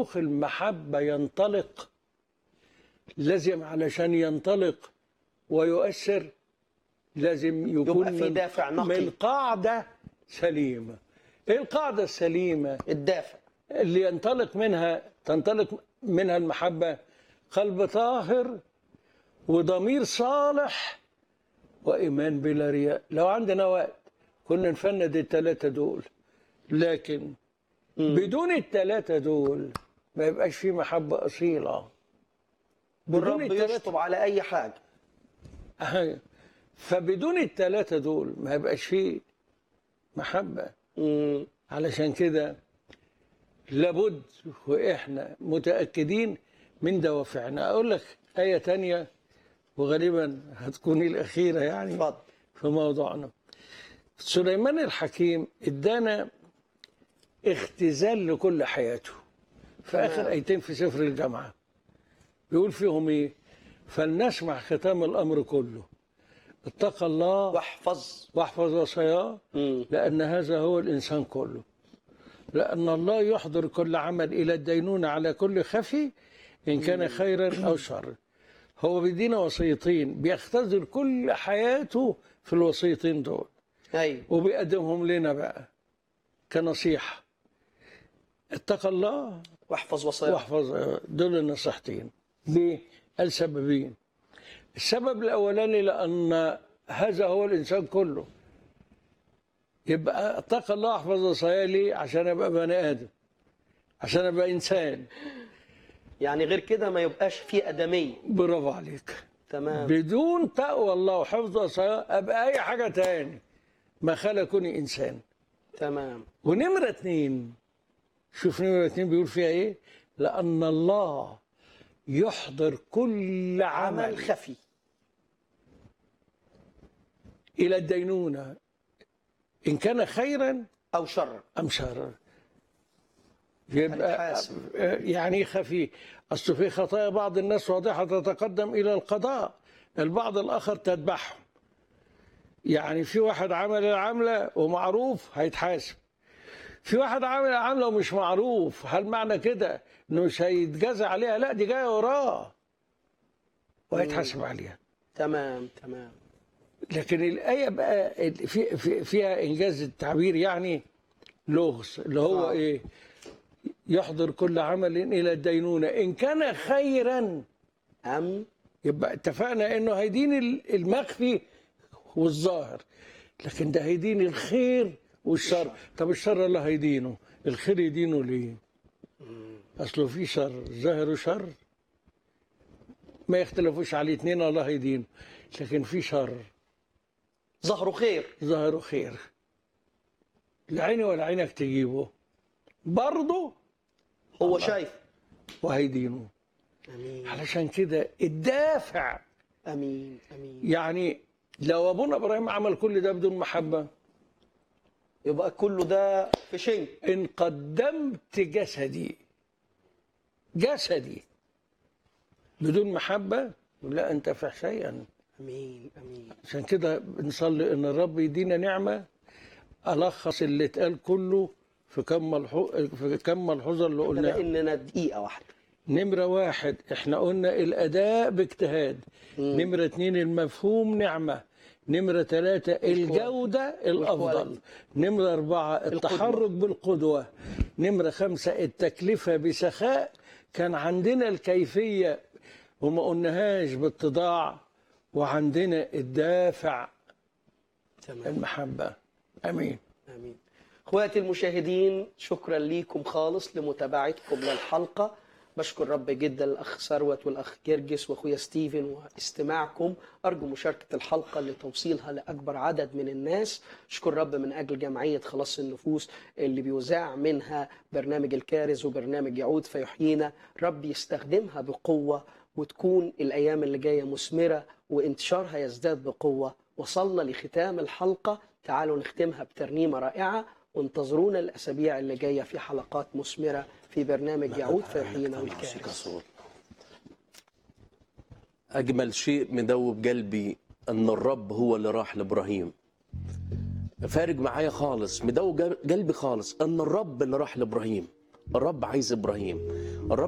صاروخ المحبة ينطلق لازم علشان ينطلق ويؤثر لازم يكون يبقى في من- دافع نقي. من قاعدة سليمة ايه القاعدة السليمة الدافع اللي ينطلق منها تنطلق منها المحبة قلب طاهر وضمير صالح وإيمان بلا رياء لو عندنا وقت كنا نفند الثلاثة دول لكن بدون الثلاثة دول ما يبقاش في محبة أصيلة بدون والرب الثلاثة يشطب على اي حاجه أهي. فبدون الثلاثة دول ما يبقاش في محبة مم. علشان كده لابد واحنا متاكدين من دوافعنا اقول لك ايه تانية وغالبا هتكون الاخيره يعني اتفضل في موضوعنا سليمان الحكيم ادانا اختزال لكل حياته في اخر ايتين في سفر الجامعه بيقول فيهم ايه فلنسمع ختام الامر كله اتقى الله واحفظ واحفظ وصاياه مم. لأن هذا هو الإنسان كله لأن الله يحضر كل عمل إلى الدينونة على كل خفي إن كان خيرا أو شر هو بيدينا وصيتين بيختزل كل حياته في الوصيتين دول ايوه وبيقدمهم لنا بقى كنصيحة اتقى الله واحفظ وصايا واحفظ دول النصيحتين ليه؟ قال سببين السبب الأولاني لأن هذا هو الإنسان كله يبقى اتقى الله احفظ وصاياه ليه؟ عشان ابقى بني ادم عشان ابقى انسان يعني غير كده ما يبقاش في ادميه برافو عليك تمام بدون تقوى الله وحفظ وصاياه ابقى اي حاجه تاني ما خلقني انسان تمام ونمره اتنين شوف نمره اتنين بيقول فيها ايه؟ لان الله يحضر كل عمل عمل خفي الى الدينونه ان كان خيرا او شر أم شر يبقى هنتحاسب. يعني إيه خفي أصل في خطايا بعض الناس واضحة تتقدم إلى القضاء البعض الآخر تتبعهم يعني في واحد عمل العملة ومعروف هيتحاسب في واحد عامل العملة ومش معروف هل معنى كده انه مش هيتجازى عليها لا دي جاية وراه وهيتحاسب عليها تمام تمام لكن الآية بقى في في فيها إنجاز التعبير يعني لغز اللي هو آه. إيه؟ يحضر كل عمل إلى الدينونة إن كان خيرا ام يبقى اتفقنا إنه هيدين ال- المخفي والظاهر لكن ده هيدين الخير والشر طب الشر الله هيدينه الخير يدينه ليه؟ أصله في شر ظاهر وشر ما يختلفوش عليه اتنين الله يدينه لكن في شر ظهره خير ظهره خير العين ولا عينك تجيبه برضه هو شايف وهيدينه امين علشان كده الدافع امين امين يعني لو ابونا ابراهيم عمل كل ده بدون محبه يبقى كله ده في شنك ان قدمت جسدي جسدي بدون محبه لا انتفع شيئا امين امين عشان كده بنصلي ان الرب يدينا نعمه الخص اللي اتقال كله في كم ملحو... في كم ملحوظه اللي ده قلناها اننا دقيقه واحده نمرة واحد احنا قلنا الأداء باجتهاد نمرة اتنين المفهوم نعمة نمرة ثلاثة الجودة الأفضل والكواليتي. نمرة أربعة التحرك بالقدوة نمرة خمسة التكلفة بسخاء كان عندنا الكيفية وما قلناهاش باتضاع وعندنا الدافع تمام المحبة أمين امين اخواتي المشاهدين شكرا ليكم خالص لمتابعتكم للحلقه بشكر رب جدا الاخ ثروت والاخ جرجس واخويا ستيفن واستماعكم ارجو مشاركه الحلقه لتوصيلها لاكبر عدد من الناس اشكر رب من اجل جمعيه خلاص النفوس اللي بيذاع منها برنامج الكارز وبرنامج يعود فيحيينا رب يستخدمها بقوه وتكون الايام اللي جايه مثمره وانتشارها يزداد بقوه وصلنا لختام الحلقه تعالوا نختمها بترنيمه رائعه وانتظرونا الاسابيع اللي جايه في حلقات مثمره في برنامج يعود فيحيينا والكارث أجمل شيء مدوب قلبي أن الرب هو اللي راح لإبراهيم فارق معايا خالص مدوب قلبي خالص أن الرب اللي راح لإبراهيم الرب عايز ابراهيم الرب